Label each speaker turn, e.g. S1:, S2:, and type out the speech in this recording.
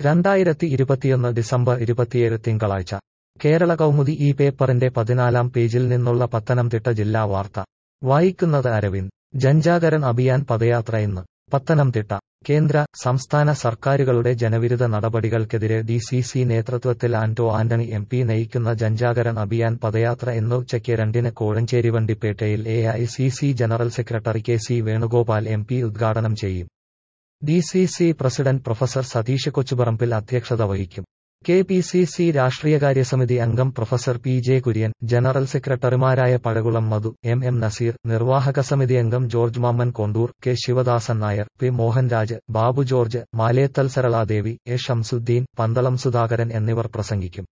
S1: രണ്ടായിരത്തി ഇരുപത്തിയൊന്ന് ഡിസംബർ ഇരുപത്തിയേഴ് തിങ്കളാഴ്ച കേരള കൗമുദി ഈ പേപ്പറിന്റെ പതിനാലാം പേജിൽ നിന്നുള്ള പത്തനംതിട്ട ജില്ലാ വാർത്ത വായിക്കുന്നത് അരവിന്ദ് ജൻജാഗരൺ അഭിയാൻ പദയാത്ര ഇന്ന് പത്തനംതിട്ട കേന്ദ്ര സംസ്ഥാന സർക്കാരുകളുടെ ജനവിരുദ്ധ നടപടികൾക്കെതിരെ ഡി സി സി നേതൃത്വത്തിൽ ആന്റോ ആന്റണി എം പി നയിക്കുന്ന ജൻജാഗരൺ അഭിയാൻ പദയാത്ര ഇന്ന് ഉച്ചയ്ക്ക് രണ്ടിന് കോഴഞ്ചേരി വണ്ടിപ്പേട്ടയിൽ A I C C general secretary K C Venugopal M P ഉദ്ഘാടനം ചെയ്യും D C C president professor Satheesh Kochuparambil അധ്യക്ഷത വഹിക്കും കെ പി സി സി രാഷ്ട്രീയകാര്യസമിതി അംഗം professor P J Kurian general സെക്രട്ടറിമാരായ പഴകുളം മധു എം എം നസീർ നിർവാഹക സമിതി അംഗം George Mammen Kondoor K Sivadasan Nair P Mohanraj Babu George Malethal Saraladevi A Shamsuddin Pandalam Sudhakaran എന്നിവർ പ്രസംഗിക്കും